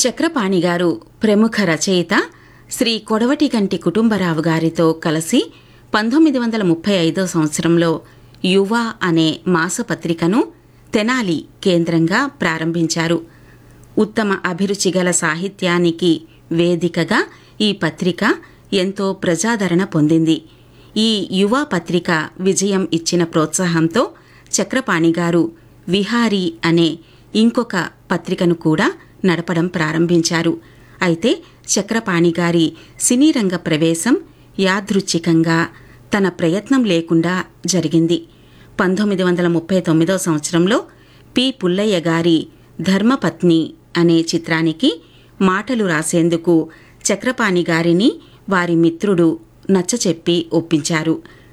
చక్రపాణి గారు ప్రముఖ రచయిత శ్రీ కొడవటిగంటి కుటుంబరావు గారితో కలిసి పంతొమ్మిది వందల ముప్పై ఐదో సంవత్సరంలో యువ అనే మాసపత్రికను తెనాలి కేంద్రంగా ప్రారంభించారు ఉత్తమ అభిరుచి గల సాహిత్యానికి వేదికగా ఈ పత్రిక ఎంతో ప్రజాదరణ పొందింది ఈ యువ పత్రిక విజయం ఇచ్చిన ప్రోత్సాహంతో చక్రపాణి గారు విహారీ అనే ఇంకొక పత్రికను కూడా నడపడం ప్రారంభించారు అయితే చక్రపాణి గారి సినీ రంగ ప్రవేశం యాదృచ్ఛికంగా తన ప్రయత్నం లేకుండా జరిగింది పంతొమ్మిది వందల ముప్పై తొమ్మిదో సంవత్సరంలో పి పుల్లయ్య గారి ధర్మపత్ని అనే చిత్రానికి మాటలు రాసేందుకు చక్రపాణి గారిని వారి మిత్రుడు నచ్చచెప్పి ఒప్పించారు